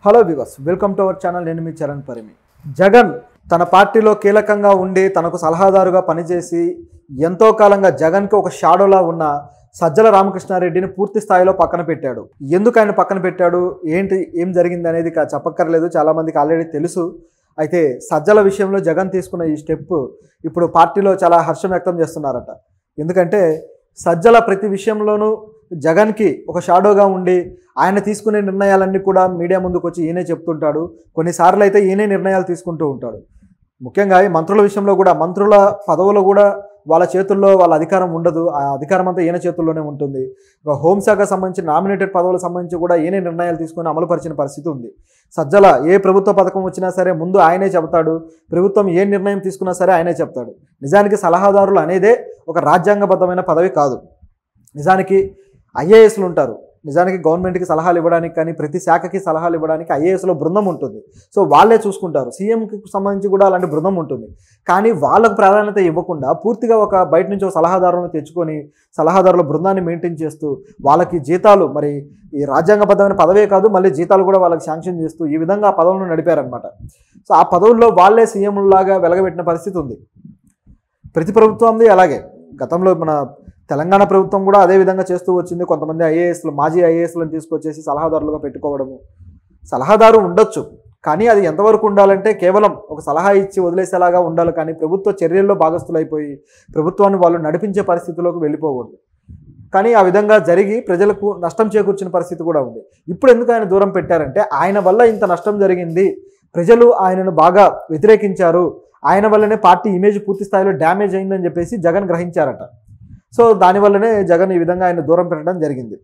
hello వివస్ welcome to our channel నేను మీ చరణ్ పరిమి జగన్ తన పార్టీలో కీలకంగా ఉండి తనకు సలహాదారుగా పనిచేసి ఎంతో కాలంగా జగన్కి ఒక షాడోలా ఉన్న సజ్జల రామకృష్ణారెడ్డిని పూర్తి స్థాయిలో పక్కన పెట్టాడు ఎందుకు ఆయన పక్కన పెట్టాడు ఏంటి ఏం జరిగింది అనేది కా- చెప్పక్కర్లేదు చాలామందికి ఆల్రెడీ తెలుసు అయితే సజ్జల విషయంలో జగన్ తీసుకున్న ఈ స్టెప్ ఇప్పుడు పార్టీలో చాలా హర్షం వ్యక్తం చేస్తున్నారట ఎందుకంటే సజ్జల ప్రతి విషయంలోనూ జగన్కి ఒక షాడోగా ఉండి ఆయన తీసుకునే నిర్ణయాలన్నీ కూడా మీడియా ముందుకు వచ్చి ఈయనే చెప్తుంటాడు కొన్నిసార్లు అయితే ఈయనే నిర్ణయాలు తీసుకుంటూ ఉంటాడు ముఖ్యంగా ఈ మంత్రుల విషయంలో కూడా మంత్రుల పదవులు కూడా వాళ్ళ చేతుల్లో వాళ్ళ అధికారం ఉండదు ఆ అధికారం అంతా ఈయన చేతుల్లోనే ఉంటుంది ఒక హోంశాఖ సంబంధించి నామినేటెడ్ పదవులకు సంబంధించి కూడా ఈయనే నిర్ణయాలు తీసుకొని అమలుపరిచిన పరిస్థితి ఉంది సజ్జల ఏ ప్రభుత్వ పథకం వచ్చినా సరే ముందు ఆయనే చెబుతాడు ప్రభుత్వం ఏ నిర్ణయం తీసుకున్నా సరే ఆయనే చెప్తాడు నిజానికి సలహాదారులు అనేదే ఒక రాజ్యాంగబద్ధమైన పదవి కాదు నిజానికి ఐఏఎస్లు ఉంటారు నిజానికి గవర్నమెంట్కి సలహాలు ఇవ్వడానికి కానీ ప్రతి శాఖకి సలహాలు ఇవ్వడానికి ఐఏఎస్లో బృందం ఉంటుంది సో వాళ్ళే చూసుకుంటారు సీఎంకి సంబంధించి కూడా అలాంటి బృందం ఉంటుంది కానీ వాళ్ళకు ప్రాధాన్యత ఇవ్వకుండా పూర్తిగా ఒక బయట నుంచి ఒక సలహాదారులను తెచ్చుకొని సలహాదారుల బృందాన్ని మెయింటైన్ చేస్తూ వాళ్ళకి జీతాలు మరి ఈ రాజ్యాంగబద్ధమైన పదవే కాదు మళ్ళీ జీతాలు కూడా వాళ్ళకి శాంక్షన్ చేస్తూ ఈ విధంగా ఆ పదవులను నడిపారనమాట సో ఆ పదవుల్లో వాళ్ళే సీఎంలాగా వెలగబెట్టిన పరిస్థితి ఉంది ప్రతి ప్రభుత్వంది అలాగే గతంలో మన తెలంగాణ ప్రభుత్వం కూడా అదే విధంగా చేస్తూ వచ్చింది కొంతమంది ఐఏఎస్లు మాజీ ఐఏఎస్లను తీసుకొచ్చేసి సలహాదారులుగా పెట్టుకోవడము సలహాదారు ఉండొచ్చు కానీ అది ఎంతవరకు ఉండాలంటే కేవలం ఒక సలహా ఇచ్చి వదిలేసేలాగా ఉండాలి కానీ ప్రభుత్వ చర్యల్లో భాగస్థులైపోయి ప్రభుత్వాన్ని వాళ్ళు నడిపించే పరిస్థితిలోకి వెళ్ళిపోకూడదు కానీ ఆ విధంగా జరిగి ప్రజలకు నష్టం చేకూర్చిన పరిస్థితి కూడా ఉంది ఇప్పుడు ఎందుకు ఆయన దూరం పెట్టారంటే ఆయన వల్ల ఇంత నష్టం జరిగింది ప్రజలు ఆయనను బాగా వ్యతిరేకించారు ఆయన వల్లనే పార్టీ ఇమేజ్ పూర్తి స్థాయిలో డ్యామేజ్ అయిందని చెప్పేసి జగన్ గ్రహించారట సో దానివల్లనే జగన్ ఈ విధంగా ఆయన దూరం పెట్టడం జరిగింది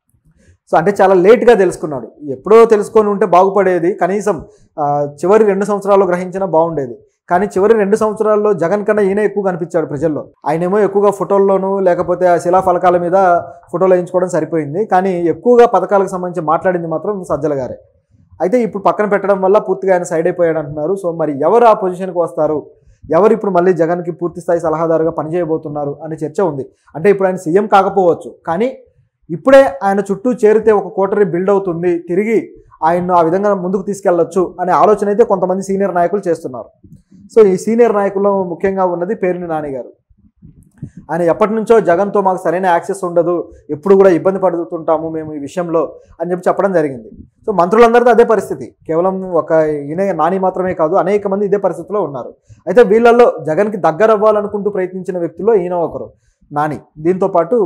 సో అంటే చాలా లేట్గా తెలుసుకున్నాడు ఎప్పుడో తెలుసుకొని ఉంటే బాగుపడేది కనీసం ఆ, చివరి రెండు సంవత్సరాల్లో గ్రహించినా బాగుండేది కానీ చివరి రెండు సంవత్సరాల్లో జగన్ కన్నా ఈయన ఎక్కువ కనిపించాడు ప్రజల్లో ఆయనేమో ఎక్కువగా ఫోటోల్లోనూ లేకపోతే ఆ శిలా ఫలకాల మీద ఫోటోలు వేయించుకోవడం సరిపోయింది కానీ ఎక్కువగా పథకాలకు సంబంధించి మాట్లాడింది మాత్రం సజ్జల గారే అయితే ఇప్పుడు పక్కన పెట్టడం వల్ల పూర్తిగా ఆయన సైడ్ అయిపోయాడు అంటున్నారు సో మరి ఎవరు ఆ పొజిషన్కి వస్తారు ఎవరు ఇప్పుడు మళ్ళీ జగన్కి పూర్తి స్థాయి సలహాదారుగా పనిచేయబోతున్నారు అనే చర్చ ఉంది అంటే ఇప్పుడు ఆయన సీఎం కాకపోవచ్చు కానీ ఇప్పుడే ఆయన చుట్టూ చేరితే ఒక కోటరీ బిల్డ్ అవుతుంది తిరిగి ఆయన్ను ఆ విధంగా ముందుకు తీసుకెళ్లొచ్చు అనే ఆలోచన అయితే కొంతమంది సీనియర్ నాయకులు చేస్తున్నారు సో ఈ సీనియర్ నాయకుల్లో ముఖ్యంగా ఉన్నది పేరుని నాని గారు ఆయన ఎప్పటి నుంచో జగన్తో మాకు సరైన యాక్సెస్ ఉండదు ఎప్పుడు కూడా ఇబ్బంది పడుతుంటాము మేము ఈ విషయంలో అని చెప్పి చెప్పడం జరిగింది సో మంత్రులందరితో అదే పరిస్థితి కేవలం ఒక ఈయన నాని మాత్రమే కాదు అనేక మంది ఇదే పరిస్థితిలో ఉన్నారు అయితే వీళ్ళల్లో జగన్కి దగ్గర అవ్వాలనుకుంటూ ప్రయత్నించిన వ్యక్తుల్లో ఈయన ఒకరు నాని దీంతో పాటు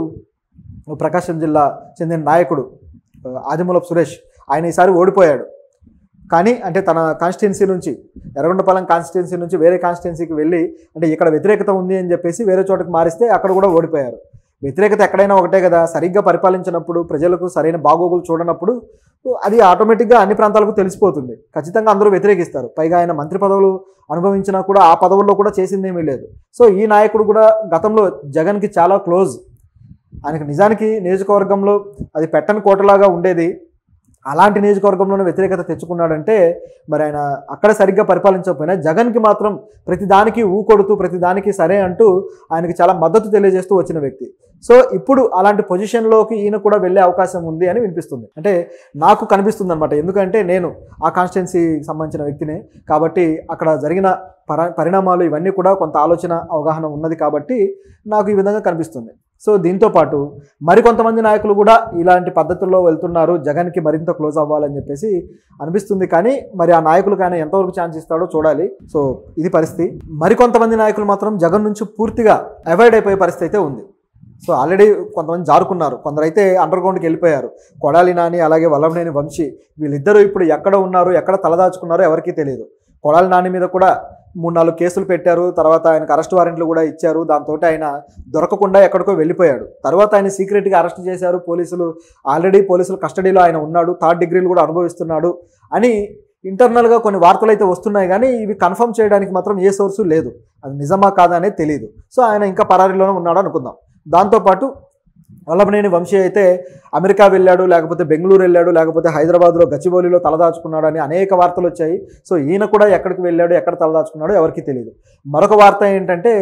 ప్రకాశం జిల్లా చెందిన నాయకుడు ఆ, ఆదిమూలపు సురేష్ ఆయన ఈసారి ఓడిపోయాడు కానీ అంటే తన కాన్స్టిట్యున్సీ నుంచి ఎర్రగొండపాలెం కాన్స్టిట్యున్సీ నుంచి వేరే కాన్స్టిట్యున్సీకి వెళ్ళి అంటే ఇక్కడ వ్యతిరేకత ఉంది అని చెప్పేసి వేరే చోటకి మారిస్తే అక్కడ కూడా ఓడిపోయారు వ్యతిరేకత ఎక్కడైనా ఒకటే కదా సరిగ్గా పరిపాలించినప్పుడు ప్రజలకు సరైన బాగోగులు చూడనప్పుడు అది ఆటోమేటిక్గా అన్ని ప్రాంతాలకు తెలిసిపోతుంది ఖచ్చితంగా అందరూ వ్యతిరేకిస్తారు పైగా ఆయన మంత్రి పదవులు అనుభవించినా కూడా ఆ పదవుల్లో కూడా చేసిందేమీ లేదు సో ఈ నాయకుడు కూడా గతంలో జగన్కి చాలా క్లోజ్ ఆయనకు నిజానికి నియోజకవర్గంలో అది పెట్టని కోటలాగా ఉండేది అలాంటి నియోజకవర్గంలోనే వ్యతిరేకత తెచ్చుకున్నాడంటే మరి ఆయన అక్కడ సరిగ్గా పరిపాలించకపోయినా జగన్కి మాత్రం ప్రతి దానికి ఊ కొడుతూ ప్రతి దానికి సరే అంటూ ఆయనకి చాలా మద్దతు తెలియజేస్తూ వచ్చిన వ్యక్తి సో ఇప్పుడు అలాంటి పొజిషన్లోకి ఈయన కూడా వెళ్ళే అవకాశం ఉంది అని వినిపిస్తుంది అంటే నాకు కనిపిస్తుంది అనమాట ఎందుకంటే నేను ఆ కాన్స్టిట్యున్సీకి సంబంధించిన వ్యక్తినే కాబట్టి అక్కడ జరిగిన పర పరిణామాలు ఇవన్నీ కూడా కొంత ఆలోచన అవగాహన ఉన్నది కాబట్టి నాకు ఈ విధంగా కనిపిస్తుంది సో దీంతో పాటు మరికొంతమంది నాయకులు కూడా ఇలాంటి పద్ధతుల్లో వెళ్తున్నారు జగన్కి మరింత క్లోజ్ అవ్వాలని చెప్పేసి అనిపిస్తుంది కానీ మరి ఆ నాయకులకు ఆయన ఎంతవరకు ఛాన్స్ ఇస్తాడో చూడాలి సో ఇది పరిస్థితి మరికొంతమంది నాయకులు మాత్రం జగన్ నుంచి పూర్తిగా అవాయిడ్ అయిపోయే పరిస్థితి అయితే ఉంది సో ఆల్రెడీ కొంతమంది జారుకున్నారు కొందరైతే అండర్ గ్రౌండ్కి వెళ్ళిపోయారు కొడాలి నాని అలాగే వల్లభనేని వంశీ వీళ్ళిద్దరూ ఇప్పుడు ఎక్కడ ఉన్నారు ఎక్కడ తలదాచుకున్నారో ఎవరికీ తెలియదు కొడాలి నాని మీద కూడా మూడు నాలుగు కేసులు పెట్టారు తర్వాత ఆయనకు అరెస్ట్ వారెంట్లు కూడా ఇచ్చారు దాంతో ఆయన దొరకకుండా ఎక్కడికో వెళ్ళిపోయాడు తర్వాత ఆయన సీక్రెట్గా అరెస్ట్ చేశారు పోలీసులు ఆల్రెడీ పోలీసుల కస్టడీలో ఆయన ఉన్నాడు థర్డ్ డిగ్రీలు కూడా అనుభవిస్తున్నాడు అని ఇంటర్నల్గా కొన్ని వార్తలు అయితే వస్తున్నాయి కానీ ఇవి కన్ఫర్మ్ చేయడానికి మాత్రం ఏ సోర్సు లేదు అది నిజమా కాదా అనేది తెలియదు సో ఆయన ఇంకా పరారీలోనే ఉన్నాడు అనుకుందాం దాంతోపాటు వల్లభనేని వంశీ అయితే అమెరికా వెళ్ళాడు లేకపోతే బెంగళూరు వెళ్ళాడు లేకపోతే హైదరాబాద్లో గచ్చిబౌలిలో తలదాచుకున్నాడు అని అనేక వార్తలు వచ్చాయి సో ఈయన కూడా ఎక్కడికి వెళ్ళాడు ఎక్కడ తలదాచుకున్నాడో ఎవరికీ తెలియదు మరొక వార్త ఏంటంటే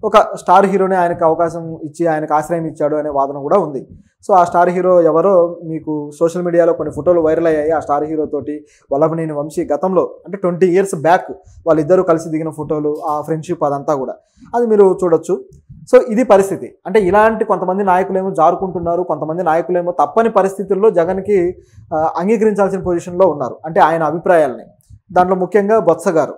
ఒక స్టార్ హీరోని ఆయనకు అవకాశం ఇచ్చి ఆయనకు ఆశ్రయం ఇచ్చాడు అనే వాదన కూడా ఉంది సో ఆ స్టార్ హీరో ఎవరో మీకు సోషల్ మీడియాలో కొన్ని ఫోటోలు వైరల్ అయ్యాయి ఆ స్టార్ హీరో తోటి వల్లభనేని వంశీ గతంలో అంటే ట్వంటీ ఇయర్స్ బ్యాక్ వాళ్ళిద్దరూ కలిసి దిగిన ఫోటోలు ఆ ఫ్రెండ్షిప్ అదంతా కూడా అది మీరు చూడొచ్చు సో ఇది పరిస్థితి అంటే ఇలాంటి కొంతమంది నాయకులేమో జారుకుంటున్నారు కొంతమంది నాయకులేమో తప్పని పరిస్థితుల్లో జగన్కి ఆ, అంగీకరించాల్సిన పొజిషన్లో ఉన్నారు అంటే ఆయన అభిప్రాయాలని దాంట్లో ముఖ్యంగా బొత్స గారు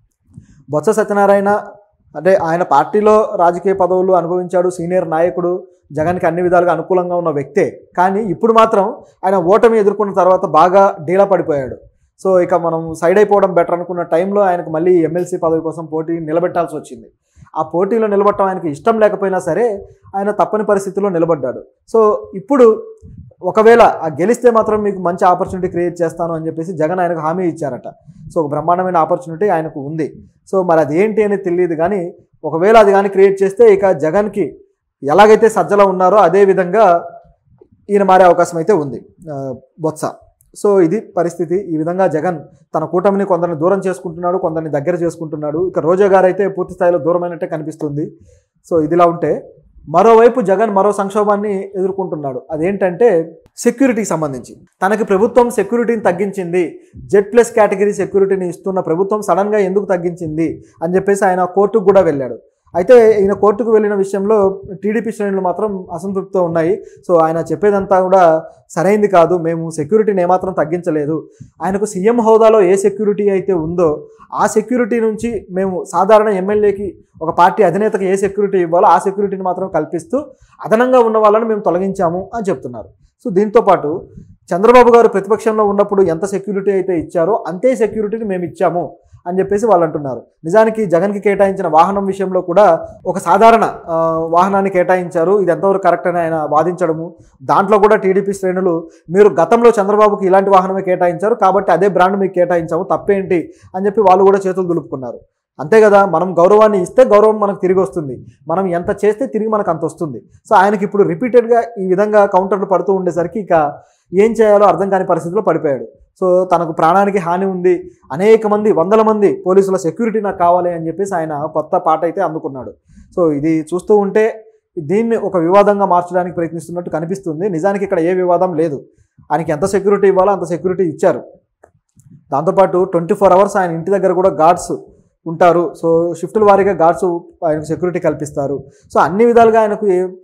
బొత్స సత్యనారాయణ అంటే ఆయన పార్టీలో రాజకీయ పదవులు అనుభవించాడు సీనియర్ నాయకుడు జగన్కి అన్ని విధాలుగా అనుకూలంగా ఉన్న వ్యక్తే కానీ ఇప్పుడు మాత్రం ఆయన ఓటమి ఎదుర్కొన్న తర్వాత బాగా డీలా పడిపోయాడు సో ఇక మనం సైడ్ అయిపోవడం బెటర్ అనుకున్న టైంలో ఆయనకు మళ్ళీ ఎమ్మెల్సీ పదవి కోసం పోటీ నిలబెట్టాల్సి వచ్చింది ఆ పోటీలో నిలబడటం ఆయనకి ఇష్టం లేకపోయినా సరే ఆయన తప్పని పరిస్థితిలో నిలబడ్డాడు సో ఇప్పుడు ఒకవేళ ఆ గెలిస్తే మాత్రం మీకు మంచి ఆపర్చునిటీ క్రియేట్ చేస్తాను అని చెప్పేసి జగన్ ఆయనకు హామీ ఇచ్చారట సో ఒక బ్రహ్మాండమైన ఆపర్చునిటీ ఆయనకు ఉంది సో మరి అది ఏంటి అనేది తెలియదు కానీ ఒకవేళ అది కానీ క్రియేట్ చేస్తే ఇక జగన్కి ఎలాగైతే సజ్జలో ఉన్నారో అదే విధంగా ఈయన మారే అవకాశం అయితే ఉంది ఆ, బొత్స సో ఇది పరిస్థితి ఈ విధంగా జగన్ తన కూటమిని కొందరిని దూరం చేసుకుంటున్నాడు కొందరిని దగ్గర చేసుకుంటున్నాడు ఇక రోజా గారు అయితే పూర్తి స్థాయిలో దూరమైనట్టే కనిపిస్తుంది సో ఇదిలా ఉంటే మరోవైపు జగన్ మరో సంక్షోభాన్ని ఎదుర్కొంటున్నాడు అదేంటంటే సెక్యూరిటీకి సంబంధించి తనకి ప్రభుత్వం సెక్యూరిటీని తగ్గించింది జెడ్ ప్లస్ కేటగిరీ సెక్యూరిటీని ఇస్తున్న ప్రభుత్వం సడన్గా ఎందుకు తగ్గించింది అని చెప్పేసి ఆయన కోర్టుకు కూడా వెళ్ళాడు అయితే ఈయన కోర్టుకు వెళ్ళిన విషయంలో టీడీపీ శ్రేణులు మాత్రం అసంతృప్తితో ఉన్నాయి సో ఆయన చెప్పేదంతా కూడా సరైంది కాదు మేము సెక్యూరిటీని ఏమాత్రం తగ్గించలేదు ఆయనకు సీఎం హోదాలో ఏ సెక్యూరిటీ అయితే ఉందో ఆ సెక్యూరిటీ నుంచి మేము సాధారణ ఎమ్మెల్యేకి ఒక పార్టీ అధినేతకి ఏ సెక్యూరిటీ ఇవ్వాలో ఆ సెక్యూరిటీని మాత్రం కల్పిస్తూ అదనంగా ఉన్న వాళ్ళని మేము తొలగించాము అని చెప్తున్నారు సో దీంతో పాటు చంద్రబాబు గారు ప్రతిపక్షంలో ఉన్నప్పుడు ఎంత సెక్యూరిటీ అయితే ఇచ్చారో అంతే సెక్యూరిటీని మేము ఇచ్చాము అని చెప్పేసి వాళ్ళు అంటున్నారు నిజానికి జగన్కి కేటాయించిన వాహనం విషయంలో కూడా ఒక సాధారణ ఆ, వాహనాన్ని కేటాయించారు ఇది ఎంతవరకు కరెక్ట్ అని ఆయన వాదించడము దాంట్లో కూడా టీడీపీ శ్రేణులు మీరు గతంలో చంద్రబాబుకి ఇలాంటి వాహనమే కేటాయించారు కాబట్టి అదే బ్రాండ్ మీకు కేటాయించాము తప్పేంటి అని చెప్పి వాళ్ళు కూడా చేతులు దులుపుకున్నారు అంతే కదా మనం గౌరవాన్ని ఇస్తే గౌరవం మనకు తిరిగి వస్తుంది మనం ఎంత చేస్తే తిరిగి మనకు అంత వస్తుంది సో ఆయనకి ఇప్పుడు రిపీటెడ్గా ఈ విధంగా కౌంటర్లు పడుతూ ఉండేసరికి ఇక ఏం చేయాలో అర్థం కాని పరిస్థితిలో పడిపోయాడు సో తనకు ప్రాణానికి హాని ఉంది అనేక మంది వందల మంది పోలీసుల సెక్యూరిటీ నాకు కావాలి అని చెప్పేసి ఆయన కొత్త పాట అయితే అందుకున్నాడు సో ఇది చూస్తూ ఉంటే దీన్ని ఒక వివాదంగా మార్చడానికి ప్రయత్నిస్తున్నట్టు కనిపిస్తుంది నిజానికి ఇక్కడ ఏ వివాదం లేదు ఆయనకి ఎంత సెక్యూరిటీ ఇవ్వాలో అంత సెక్యూరిటీ ఇచ్చారు దాంతోపాటు ట్వంటీ ఫోర్ అవర్స్ ఆయన ఇంటి దగ్గర కూడా గార్డ్స్ ఉంటారు సో షిఫ్టుల వారీగా గార్డ్స్ ఆయనకు సెక్యూరిటీ కల్పిస్తారు సో అన్ని విధాలుగా ఆయనకు ఏ-